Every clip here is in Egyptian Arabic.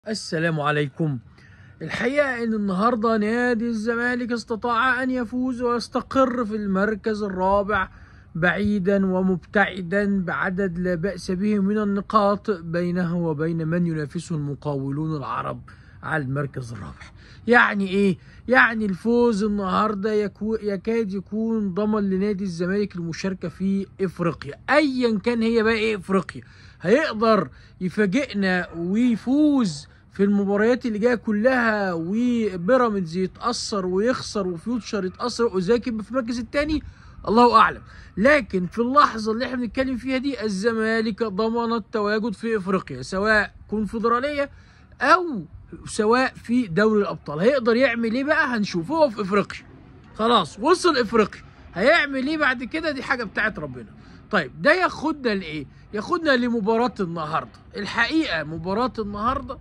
السلام عليكم الحقيقة ان النهاردة نادي الزمالك استطاع ان يفوز ويستقر في المركز الرابع بعيدا ومبتعدا بعدد لا بأس به من النقاط بينه وبين من ينافسه المقاولون العرب على المركز الرابع يعني ايه يعني الفوز النهارده يكو يكاد يكون ضمن لنادي الزمالك المشاركه في افريقيا ايا كان هي بقى ايه افريقيا هيقدر يفاجئنا ويفوز في المباريات اللي جايه كلها وبيراميدز يتاثر ويخسر وفيوتشر يتاثر وزاكي يبقى في المركز الثاني الله اعلم لكن في اللحظه اللي احنا بنتكلم فيها دي الزمالك ضمن التواجد في افريقيا سواء كونفدراليه او سواء في دوري الابطال هيقدر يعمل ايه بقى هنشوف هو في افريقيا خلاص وصل افريقيا هيعمل ايه بعد كده دي حاجه بتاعت ربنا طيب ده ياخدنا لايه ياخدنا لمباراه النهارده الحقيقه مباراه النهارده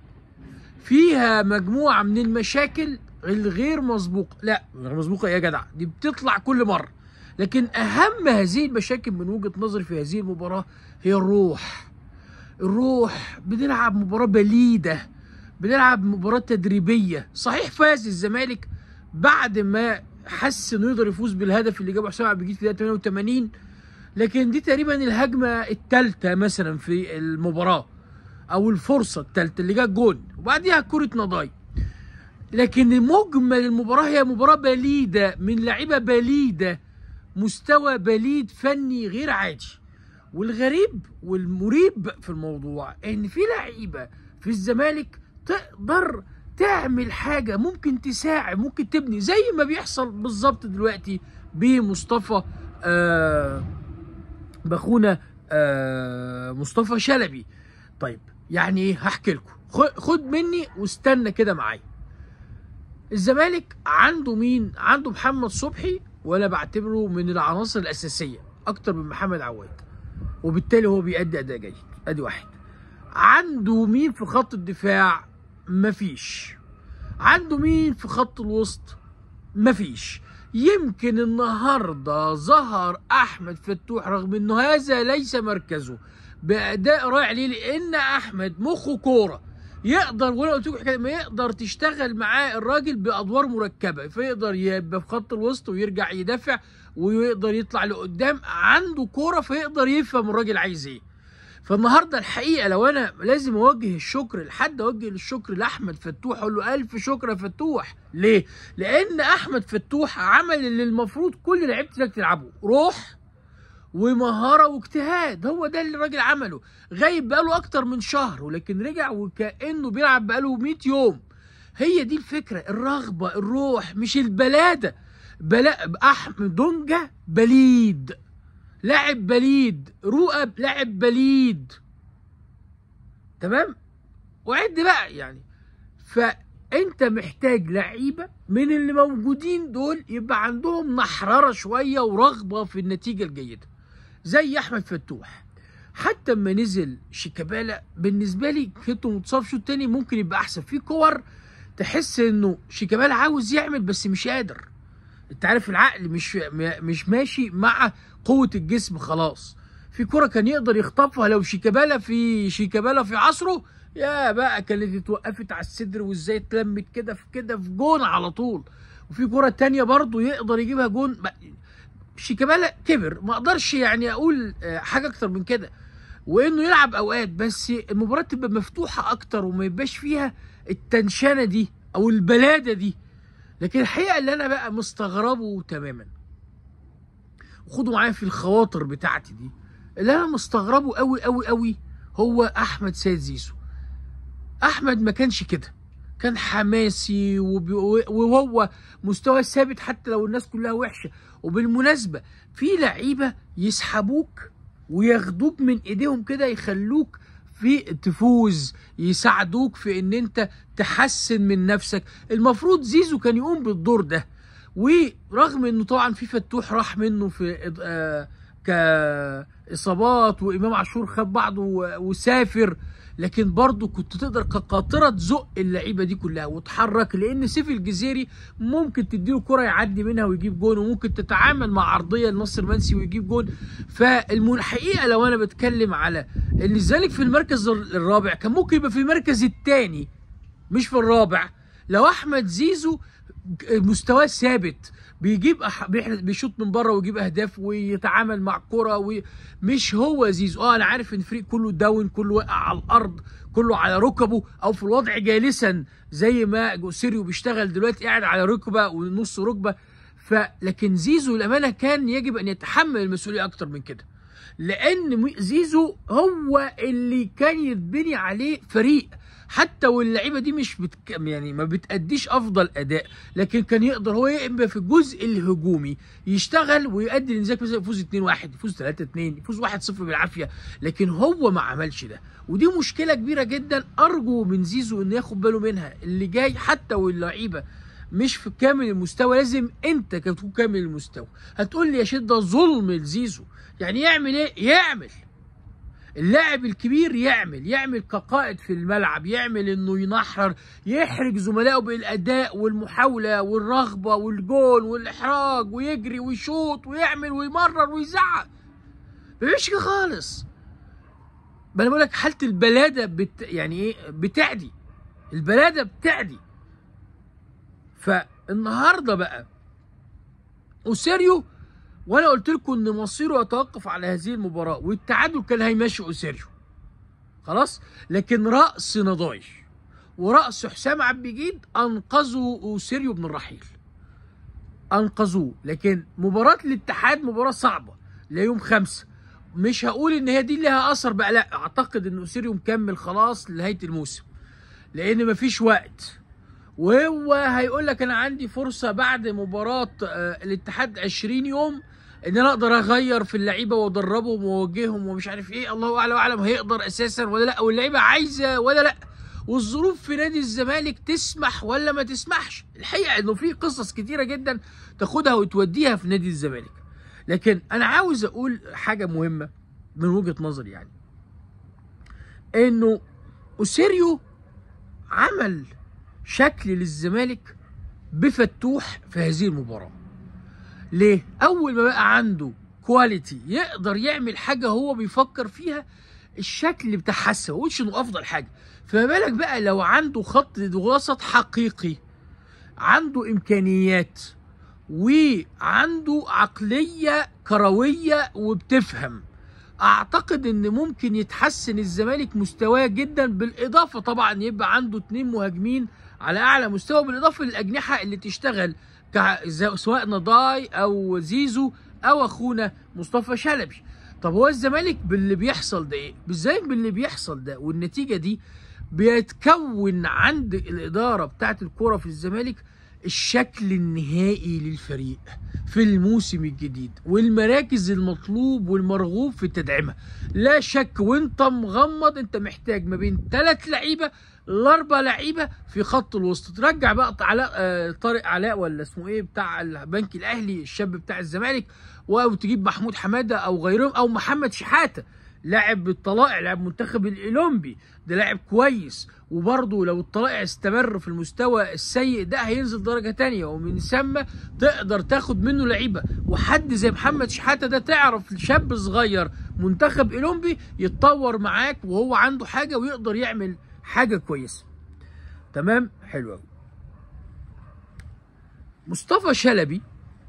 فيها مجموعه من المشاكل الغير مسبوقه لا غير مسبوقه إيه يا جدع دي بتطلع كل مره لكن اهم هذه المشاكل من وجهه نظري في هذه المباراه هي الروح الروح بنلعب مباراه بليده بنلعب مباراه تدريبيه صحيح فاز الزمالك بعد ما حس انه يقدر يفوز بالهدف اللي جابه حسام عبد المجيد في الدقيقه 88 لكن دي تقريبا الهجمه الثالثه مثلا في المباراه او الفرصه الثالثه اللي جت جون وبعديها كره نضاي لكن مجمل المباراه هي مباراه بليده من لعيبه بليده مستوى بليد فني غير عادي والغريب والمريب في الموضوع ان في لعيبه في الزمالك تقدر تعمل حاجه ممكن تساعد ممكن تبني زي ما بيحصل بالظبط دلوقتي بمصطفى آه باخونا آه مصطفى شلبي طيب يعني ايه هحكي لكم خد مني واستنى كده معايا الزمالك عنده مين عنده محمد صبحي وانا بعتبره من العناصر الاساسيه اكتر من محمد عواد وبالتالي هو بيأدي اداء جيد ادي واحد عنده مين في خط الدفاع مفيش عنده مين في خط الوسط مفيش يمكن النهارده ظهر احمد فتوح رغم انه هذا ليس مركزه باداء رائع ليه لان احمد مخه كوره يقدر وانا قلت لكم حكايه ما يقدر تشتغل معاه الراجل بادوار مركبه فيقدر يبقى في خط الوسط ويرجع يدافع ويقدر يطلع لقدام عنده كوره فيقدر يفهم الراجل عايز ايه فالنهارده الحقيقه لو انا لازم اوجه الشكر لحد اوجه الشكر لاحمد فتوح اقول له الف شكر يا فتوح ليه؟ لان احمد فتوح عمل اللي المفروض كل لعيبه الزمالك تلعبه روح ومهاره واجتهاد هو ده اللي الراجل عمله غايب بقاله اكتر من شهر ولكن رجع وكانه بيلعب بقاله 100 يوم هي دي الفكره الرغبه الروح مش البلاده بلا احمد دونجا بليد لاعب بليد رؤب لاعب بليد تمام وعد بقى يعني فانت محتاج لعيبه من اللي موجودين دول يبقى عندهم نحرره شويه ورغبه في النتيجه الجيده زي احمد فتوح حتى اما نزل شيكابالا بالنسبه لي كنتو متصاب شوط تاني ممكن يبقى احسن في كور تحس انه شيكابالا عاوز يعمل بس مش قادر انت عارف العقل مش مش ماشي مع قوه الجسم خلاص في كره كان يقدر يخطفها لو شيكابالا في شيكابالا في عصره يا بقى كانت اتوقفت على الصدر وازاي اتلمت كده في كده في جون على طول وفي كره تانية برضه يقدر يجيبها جون شيكابالا كبر ما اقدرش يعني اقول حاجه اكتر من كده وانه يلعب اوقات بس المباراه تبقى مفتوحه اكتر وما يبقاش فيها التنشنه دي او البلاده دي لكن الحقيقه اللي انا بقى مستغربه تماما وخدوا معايا في الخواطر بتاعتي دي اللي انا مستغربه قوي قوي قوي هو احمد سيد زيزو احمد ما كانش كده كان حماسي وهو مستوى ثابت حتى لو الناس كلها وحشه وبالمناسبه في لعيبه يسحبوك وياخدوك من ايديهم كده يخلوك في تفوز يساعدوك في ان انت تحسن من نفسك المفروض زيزو كان يقوم بالدور ده ورغم انه طبعا في فتوح راح منه في آه كاصابات وامام عاشور خد بعضه و- وسافر لكن برضه كنت تقدر كقاطره تزق اللعيبه دي كلها وتحرك لان سيف الجزيري ممكن تديله كره يعدي منها ويجيب جون وممكن تتعامل مع عرضيه لنصر منسي ويجيب جون فالحقيقه لو انا بتكلم على ان الزمالك في المركز الرابع كان ممكن يبقى في المركز الثاني مش في الرابع لو احمد زيزو مستواه ثابت بيجيب أح... بيح- بيشوط من بره ويجيب اهداف ويتعامل مع الكره ومش هو زيزو اه انا عارف ان الفريق كله داون كله واقع على الارض كله على ركبه او في الوضع جالسا زي ما جوسيريو بيشتغل دلوقتي قاعد على ركبه ونص ركبه فلكن زيزو الامانه كان يجب ان يتحمل المسؤوليه اكتر من كده لان م- زيزو هو اللي كان يتبني عليه فريق حتى واللعيبه دي مش بتك... يعني ما بتأديش افضل اداء لكن كان يقدر هو يبقى في الجزء الهجومي يشتغل ويؤدي الانذاك مثلا يفوز 2-1 يفوز 3-2 يفوز 1-0 بالعافيه لكن هو ما عملش ده ودي مشكله كبيره جدا ارجو من زيزو انه ياخد باله منها اللي جاي حتى واللعيبه مش في كامل المستوى لازم انت تكون كامل المستوى هتقول لي يا شيخ ده ظلم لزيزو يعني يعمل ايه يعمل اللاعب الكبير يعمل يعمل كقائد في الملعب يعمل انه ينحر يحرج زملائه بالاداء والمحاوله والرغبه والجول والاحراج ويجري ويشوط ويعمل ويمرر ويزعق ما بيعملش كده خالص ما انا بقول لك حاله البلاده بت يعني ايه بتعدي البلاده بتعدي فالنهارده بقى اوسيريو وانا قلت لكم ان مصيره يتوقف على هذه المباراه والتعادل كان هيمشي اوسيريو خلاص لكن راس نضاي وراس حسام عبد المجيد انقذوا اوسيريو من الرحيل انقذوه لكن مباراه الاتحاد مباراه صعبه ليوم خمسة مش هقول ان هي دي لها اثر بقى لا اعتقد ان اوسيريو مكمل خلاص لنهايه الموسم لان مفيش وقت وهو هيقول لك انا عندي فرصه بعد مباراه آه، الاتحاد 20 يوم ان انا اقدر اغير في اللعيبه وادربهم واوجههم ومش عارف ايه الله اعلم واعلم هيقدر اساسا ولا لا واللعيبه عايزه ولا لا والظروف في نادي الزمالك تسمح ولا ما تسمحش الحقيقه انه في قصص كتيره جدا تاخدها وتوديها في نادي الزمالك لكن انا عاوز اقول حاجه مهمه من وجهه نظري يعني انه اوسيريو عمل شكل للزمالك بفتوح في هذه المباراة ليه؟ أول ما بقى عنده كواليتي يقدر يعمل حاجة هو بيفكر فيها الشكل بتاعها ما قلتش انه افضل حاجه فما بالك بقى لو عنده خط وسط حقيقي عنده امكانيات وعنده عقليه كرويه وبتفهم اعتقد ان ممكن يتحسن الزمالك مستواه جدا بالاضافه طبعا يبقى عنده اتنين مهاجمين على اعلى مستوى بالاضافه للاجنحه اللي تشتغل كع- ز- سواء نضاي او زيزو او اخونا مصطفى شلبي طب هو الزمالك باللي بيحصل ده ايه بالزمالك باللي بيحصل ده والنتيجه دي بيتكون عند الاداره بتاعت الكوره في الزمالك الشكل النهائي للفريق في الموسم الجديد والمراكز المطلوب والمرغوب في تدعيمها لا شك وانت مغمض انت محتاج ما بين ثلاث لعيبه لاربع لعيبه في خط الوسط ترجع بقى علاء آه، طارق علاء ولا اسمه ايه بتاع البنك الاهلي الشاب بتاع الزمالك او تجيب محمود حماده او غيرهم او محمد شحاته لاعب الطلائع لاعب منتخب الاولمبي ده لاعب كويس وبرضه لو الطلائع استمر في المستوى السيء ده هينزل درجه تانية ومن ثم تقدر تاخد منه لعيبه وحد زي محمد شحاته ده تعرف شاب صغير منتخب اولمبي يتطور معاك وهو عنده حاجه ويقدر يعمل حاجه كويسه تمام حلو قوي مصطفى شلبي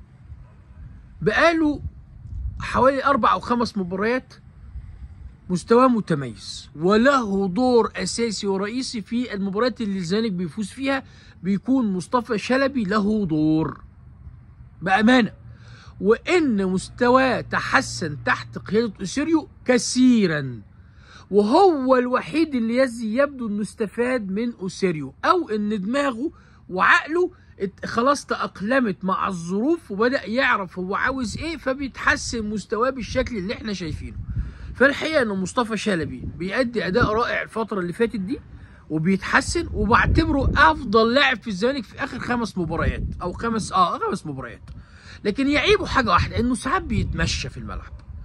بقاله حوالي اربع او خمس مباريات مستواه متميز وله دور اساسي ورئيسي في المباريات اللي الزمالك بيفوز فيها بيكون مصطفى شلبي له دور بامانه وان مستواه تحسن تحت قياده اسيريو كثيرا وهو الوحيد اللي يزي يبدو انه استفاد من اوسيريو او ان دماغه وعقله ات- خلاص تأقلمت مع الظروف وبدأ يعرف هو عاوز ايه فبيتحسن مستواه بالشكل اللي احنا شايفينه فالحقيقه ان مصطفى شلبي بيأدي اداء رائع الفتره اللي فاتت دي وبيتحسن وبعتبره افضل لاعب في الزمالك في اخر خمس مباريات او خمس اه خمس مباريات لكن يعيبه حاجه واحده انه ساعات بيتمشى في الملعب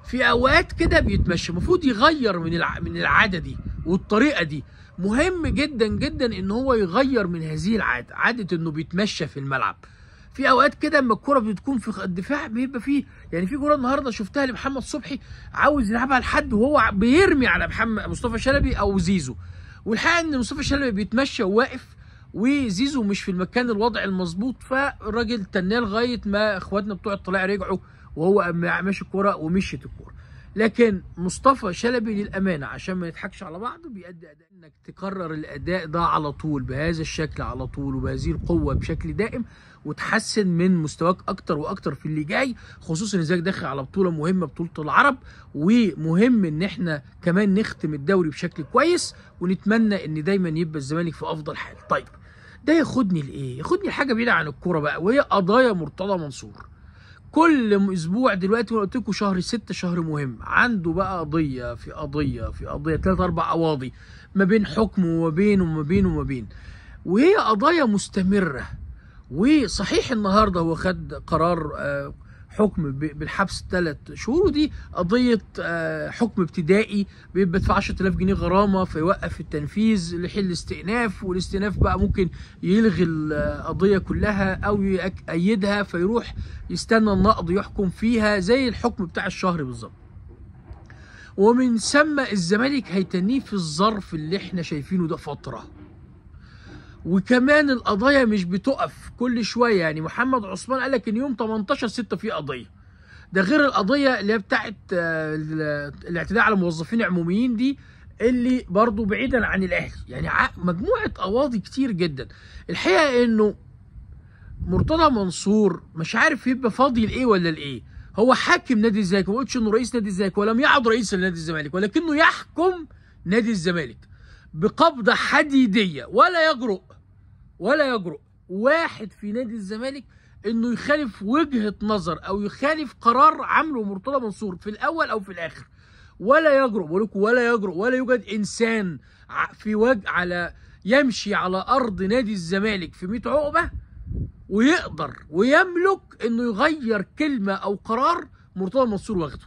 في اوقات كده بيتمشى المفروض يغير من الع... من العاده دي والطريقه دي مهم جدا جدا ان هو يغير من هذه العاده عاده انه بيتمشى في الملعب في اوقات كده اما الكره بتكون في الدفاع بيبقى فيه يعني في كوره النهارده شفتها لمحمد صبحي عاوز يلعبها لحد وهو بيرمي على محمد مصطفى شلبي او زيزو والحقيقه ان مصطفى شلبي بيتمشى وواقف وزيزو مش في المكان الوضع المظبوط فالراجل تناه لغايه ما اخواتنا بتوع الطلائع رجعوا وهو ماشي الكوره ومشيت الكوره لكن مصطفى شلبي للامانه عشان ما نضحكش على بعض بيأدي اداء انك تكرر الاداء ده على طول بهذا الشكل على طول وبهذه القوه بشكل دائم وتحسن من مستواك اكتر واكتر في اللي جاي خصوصا ازيك داخل على بطوله مهمه بطوله العرب ومهم ان احنا كمان نختم الدوري بشكل كويس ونتمنى ان دايما يبقى الزمالك في افضل حال طيب ده ياخدني لايه ياخدني لحاجه بعيده عن الكوره بقى وهي قضايا مرتضى منصور كل اسبوع دلوقتي قلت لكم شهر ستة شهر مهم عنده بقى قضيه في قضيه في قضيه ثلاث اربع قواضي ما بين حكم وما بين وما بين وما بين وهي قضايا مستمره وصحيح النهارده هو خد قرار حكم بالحبس ثلاث شهور ودي قضيه حكم ابتدائي بيدفع 10000 جنيه غرامه فيوقف التنفيذ لحل استئناف والاستئناف بقى ممكن يلغي القضيه كلها او يأيدها فيروح يستنى النقض يحكم فيها زي الحكم بتاع الشهر بالظبط ومن ثم الزمالك هيتنيه في الظرف اللي احنا شايفينه ده فتره وكمان القضايا مش بتقف كل شويه يعني محمد عثمان قال لك ان يوم 18 6 في قضيه ده غير القضيه اللي هي بتاعت الاعتداء على موظفين عموميين دي اللي برضو بعيدا عن الاهلي يعني مجموعه قواضي كتير جدا الحقيقه انه مرتضى منصور مش عارف يبقى فاضي لايه ولا لايه هو حاكم نادي الزمالك ما قلتش انه رئيس نادي الزمالك ولم يعد رئيسا لنادي الزمالك ولكنه يحكم نادي الزمالك بقبضه حديديه ولا يجرؤ ولا يجرؤ واحد في نادي الزمالك انه يخالف وجهه نظر او يخالف قرار عامله مرتضى منصور في الاول او في الاخر ولا يجرؤ بقول لكم ولا يجرؤ ولا يوجد انسان في وجه على يمشي على ارض نادي الزمالك في 100 عقبه ويقدر ويملك انه يغير كلمه او قرار مرتضى منصور واخده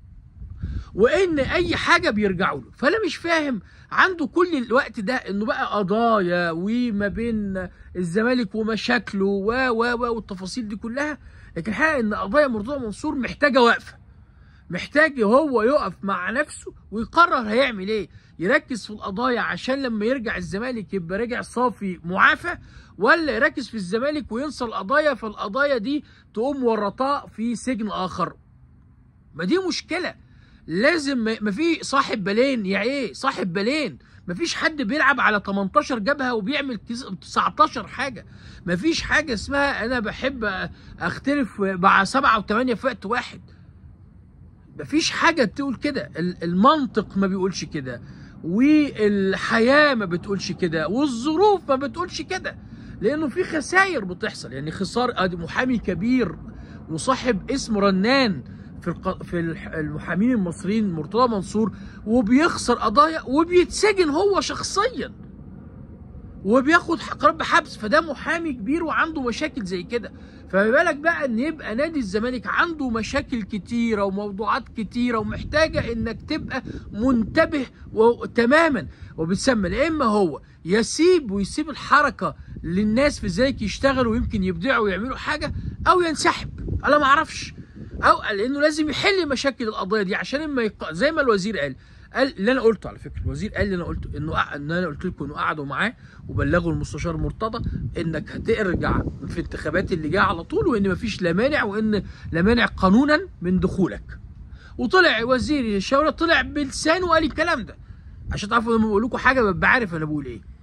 وان اي حاجه بيرجعوا له فانا مش فاهم عنده كل الوقت ده انه بقى قضايا وما بين الزمالك ومشاكله و و و والتفاصيل دي كلها لكن الحقيقه ان قضايا مرتضى منصور محتاجه وقفه محتاج هو يقف مع نفسه ويقرر هيعمل ايه يركز في القضايا عشان لما يرجع الزمالك يبقى رجع صافي معافى ولا يركز في الزمالك وينسى القضايا فالقضايا دي تقوم ورطاه في سجن اخر ما دي مشكله لازم ما في صاحب بالين يا ايه صاحب بالين ما فيش حد بيلعب على 18 جبهه وبيعمل 19 حاجه ما فيش حاجه اسمها انا بحب اختلف مع سبعه وثمانيه في وقت واحد ما فيش حاجه تقول كده المنطق ما بيقولش كده والحياه ما بتقولش كده والظروف ما بتقولش كده لانه في خسائر بتحصل يعني خسار ادي محامي كبير وصاحب اسم رنان في الق... في المحامين المصريين مرتضى منصور وبيخسر قضايا وبيتسجن هو شخصيا وبياخد قرار بحبس فده محامي كبير وعنده مشاكل زي كده فما بالك بقى ان يبقى نادي الزمالك عنده مشاكل كتيره وموضوعات كتيره ومحتاجه انك تبقى منتبه و... تماما وبتسمى يا اما هو يسيب ويسيب الحركه للناس في الزمالك يشتغلوا ويمكن يبدعوا ويعملوا حاجه او ينسحب انا ما اعرفش او لانه لازم يحل مشاكل القضايا دي عشان اما يق... زي ما الوزير قال قال اللي انا قلته على فكره الوزير قال اللي انا قلته انه أ... ان انا قلت لكم انه قعدوا معاه وبلغوا المستشار مرتضى انك هترجع في الانتخابات اللي جايه على طول وان مفيش لا مانع وان لا مانع قانونا من دخولك وطلع وزير الشاورة طلع بلسانه وقال الكلام ده عشان تعرفوا لما بقول لكم حاجه ببقى عارف انا بقول ايه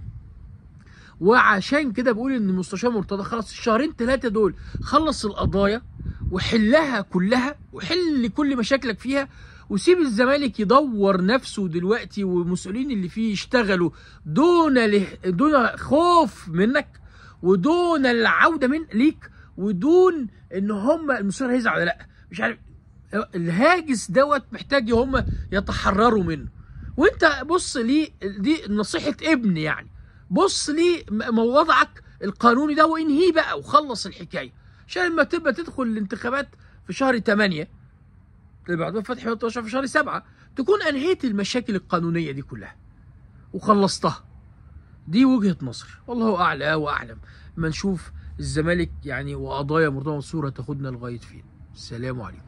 وعشان كده بقول ان المستشار مرتضى خلاص الشهرين ثلاثه دول خلص القضايا وحلها كلها وحل كل مشاكلك فيها وسيب الزمالك يدور نفسه دلوقتي والمسؤولين اللي فيه يشتغلوا دون له دون خوف منك ودون العوده من ليك ودون ان هم المسؤول هيزعل ولا لا مش عارف الهاجس دوت محتاج هم يتحرروا منه وانت بص ليه دي نصيحه ابن يعني بص ليه وضعك القانوني ده وانهيه بقى وخلص الحكايه عشان لما تبقى تدخل الانتخابات في شهر 8 اللي بعدها فتح 13 في شهر سبعة تكون انهيت المشاكل القانونيه دي كلها وخلصتها دي وجهه نظر والله اعلى واعلم ما نشوف الزمالك يعني وقضايا مرتضى منصور هتاخدنا لغايه فين السلام عليكم